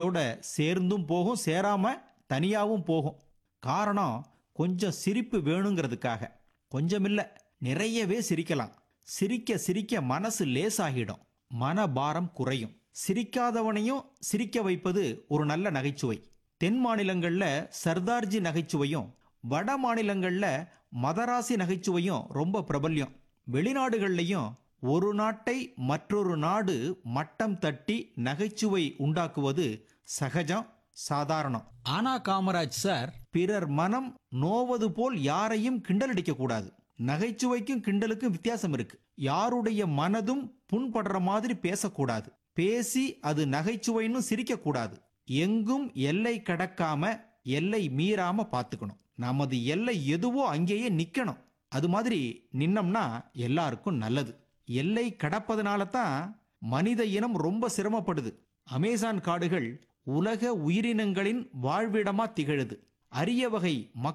அதோட சேர்ந்தும் போகும் சேராம தனியாவும் போகும் காரணம் கொஞ்சம் சிரிப்பு வேணுங்கிறதுக்காக கொஞ்சமில்ல நிறையவே சிரிக்கலாம் சிரிக்க சிரிக்க மனசு லேசாகிடும் மனபாரம் குறையும் சிரிக்காதவனையும் சிரிக்க வைப்பது ஒரு நல்ல நகைச்சுவை தென் மாநிலங்கள்ல சர்தார்ஜி நகைச்சுவையும் வட மாநிலங்கள்ல மதராசி நகைச்சுவையும் ரொம்ப பிரபல்யம் வெளிநாடுகள்லையும் ஒரு நாட்டை மற்றொரு நாடு மட்டம் தட்டி நகைச்சுவை உண்டாக்குவது சகஜம் சாதாரணம் ஆனா காமராஜ் சார் பிறர் மனம் நோவது போல் யாரையும் கிண்டலடிக்க கூடாது நகைச்சுவைக்கும் கிண்டலுக்கும் வித்தியாசம் இருக்கு யாருடைய மனதும் புண்படுற மாதிரி பேசக்கூடாது பேசி அது நகைச்சுவைன்னு சிரிக்க கூடாது எங்கும் எல்லை கடக்காம எல்லை மீறாம பார்த்துக்கணும் நமது எல்லை எதுவோ அங்கேயே நிக்கணும் அது மாதிரி நின்னோம்னா எல்லாருக்கும் நல்லது எல்லை கடப்பதனால தான் மனித இனம் ரொம்ப சிரமப்படுது அமேசான் காடுகள் உலக உயிரினங்களின் வாழ்விடமா திகழுது அரிய வகை